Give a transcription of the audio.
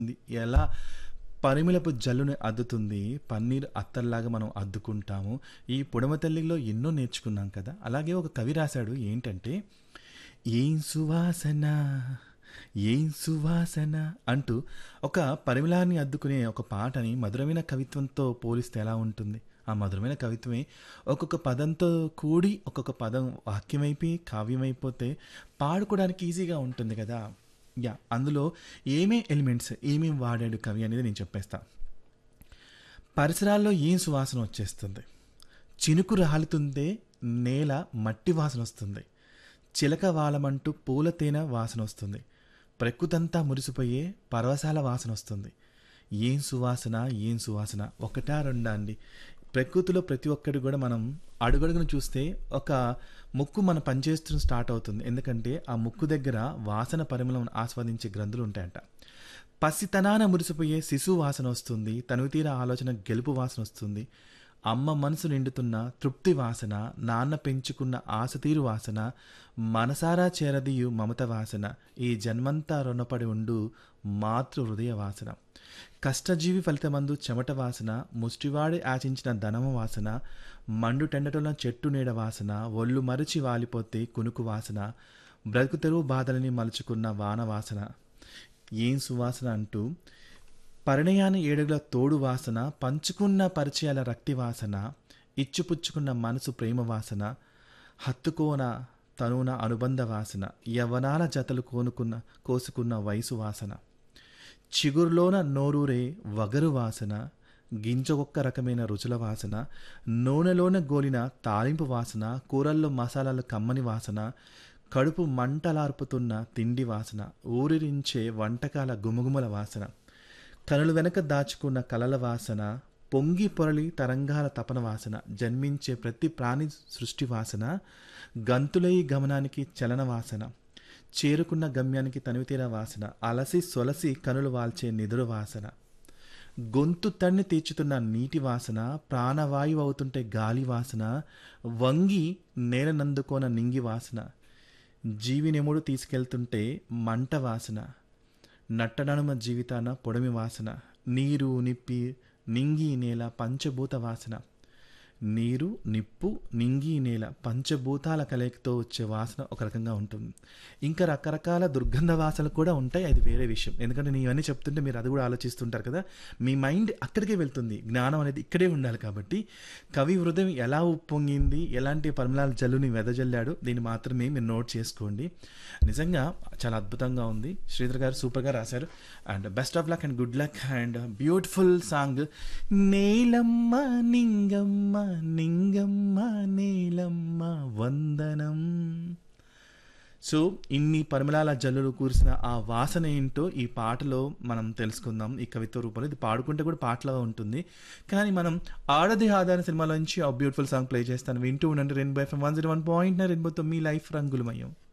ఉంది. ఎలా పరిమళపు జల్లుని అద్దుతుంది. పన్నీర్ అత్తర్లాగా మనం అద్దుకుంటాము. ఈ పొడమ తల్లిలో ఎన్నో నేర్చుకున్నాం కదా! అలాగే ఒక కవి రాశాడు ఏంటంటే, ఏం సువాసన ఏం సువాసన అంటూ ఒక పరిమళాన్ని అద్దుకునే ఒక పాటని మధురమైన కవిత్వంతో పోలిస్తే ఎలా ఉంటుంది? ఆ మధురమైన కవిత్వమే ఒక్కొక్క పదంతో కూడి ఒక్కొక్క పదం వాక్యమైపోయి, కావ్యమైపోతే పాడుకోవడానికి ఈజీగా ఉంటుంది కదా! యాహ్! అందులో ఏమేం ఎలిమెంట్స్ ఏమేం వాడాడు కవి అనేది నేను చెప్పేస్తా. పరిసరాల్లో ఏం సువాసన వచ్చేస్తుంది. చినుకు రాలుతుంటే నేల మట్టి వాసనొస్తుంది. చిలక వాలమంటూ పూల తేనె వాసనొస్తుంది. ప్రకృతంతా మురిసిపోయే పరవశాల వాసనొస్తుంది. ఏం సువాసన ఏం సువాసన ఒకటా రెండా అండి. ప్రకృతిలో ప్రతి ఒక్కటి కూడా మనం అడుగడుగున చూస్తే ఒక ముక్కు మన పనిచేస్తూ స్టార్ట్ అవుతుంది. ఎందుకంటే ఆ ముక్కు దగ్గర వాసన పరిమళం ఆస్వాదించే గ్రంథులు ఉంటాయంట. పసితనాన మురిసిపోయే శిశువు వాసన వస్తుంది. తనివితీర ఆలోచన గెలుపు వాసన వస్తుంది. అమ్మ మనసు నిండుతున్న తృప్తి వాసన, నాన్న పెంచుకున్న ఆశతీరు వాసన, మనసారా చేరదీయు మమత వాసన, ఈ జన్మంతా రుణపడి ఉండు మాతృ హృదయ వాసన. కష్టజీవి ఫలితమందు చెమట వాసన, ముష్టివాడి ఆశించిన ధనము వాసన, మండుటెండటంలో చెట్టు నీడ వాసన, ఒళ్ళు మరిచి వాలిపోతే కునుకు వాసన, బ్రతుకు తెరువు బాధలని మలుచుకున్న వాన వాసన. ఏం సువాసన అంటూ పరిణయాన ఏడుగుల తోడు వాసన, పంచుకున్న పరిచయాల రక్తి వాసన, ఇచ్చిపుచ్చుకున్న మనసు ప్రేమ వాసన, హత్తుకోన తనువున అనుబంధ వాసన, యవ్వనాల జతలు కోనుకున్న కోసుకున్న వయసు వాసన. చిగురులోన నోరూరే వగరు వాసన, గింజొక్క రకమైన రుచుల వాసన, నూనెలోన గోలిన తాలింపు వాసన, కూరల్లో మసాలాల కమ్మని వాసన, కడుపు మంటలార్పుతున్న తిండి వాసన, ఊరిరించే వంటకాల గుమగుమల వాసన, కనుల వెనక దాచుకున్న కలల వాసన, పొంగి పొరలి తరంగాల తపన వాసన, జన్మించే ప్రతి ప్రాణి సృష్టి వాసన, గంతులై గమనానికి చలన వాసన, చేరుకున్న గమ్యానికి తనివితీర వాసన, అలసి సొలసి కనులు వాల్చే నిదుర వాసన, గొంతు తన్ని తీర్చుతున్న నీటి వాసన, ప్రాణవాయువు అవుతుంటే గాలి వాసన, వంగి నేలనందుకోన నింగి వాసన, జీవినెముడు తీసుకెళ్తుంటే మంట వాసన, నట్టనడుమ జీవితాన పొడమి వాసన, నీరు నిప్పి నింగి నేల పంచభూత వాసన, నీరు నిప్పు నింగి నేల పంచభూతాల కలయికతో వచ్చే వాసన ఒక రకంగా ఉంటుంది. ఇంకా రకరకాల దుర్గంధ వాసనలు కూడా ఉంటాయి. అది వేరే విషయం. ఎందుకంటే నేను ఇవన్నీ చెప్తుంటే మీరు అది కూడా ఆలోచిస్తుంటారు కదా! మీ మైండ్ అక్కడికే వెళ్తుంది. జ్ఞానం అనేది ఇక్కడే ఉండాలి కాబట్టి కవి హృదయం ఎలా ఉప్పొంగింది, ఎలాంటి పరిమళాల జల్లుని వెదజల్లాడు దీన్ని మాత్రమే మీరు నోట్ చేసుకోండి. నిజంగా చాలా అద్భుతంగా ఉంది. శ్రీధర్ గారు సూపర్‌గా రాశారు. And best of luck and good luck and beautiful song నేలమ్మ నింగమ్మ నింగమ్మ నేలమ్మ వందనం. సో, ఇన్ని పరిమళాల జల్లులు కురిసిన ఆ వాసన ఏంటో ఈ పాటలో మనం తెలుసుకుందాం. ఈ కవిత్వ రూపంలో ఇది పాడుకుంటే కూడా పాటలా ఉంటుంది. కానీ మనం 'ఆడది ఆధార' సినిమాలో నుంచి ఆ బ్యూటిఫుల్ సాంగ్ ప్లే చేస్తాను. వింటూ ఉండండి రెయిన్బో ఎఫ్ఎం 101.9 రెయిన్బోతో మీ లైఫ్ రంగులమయం.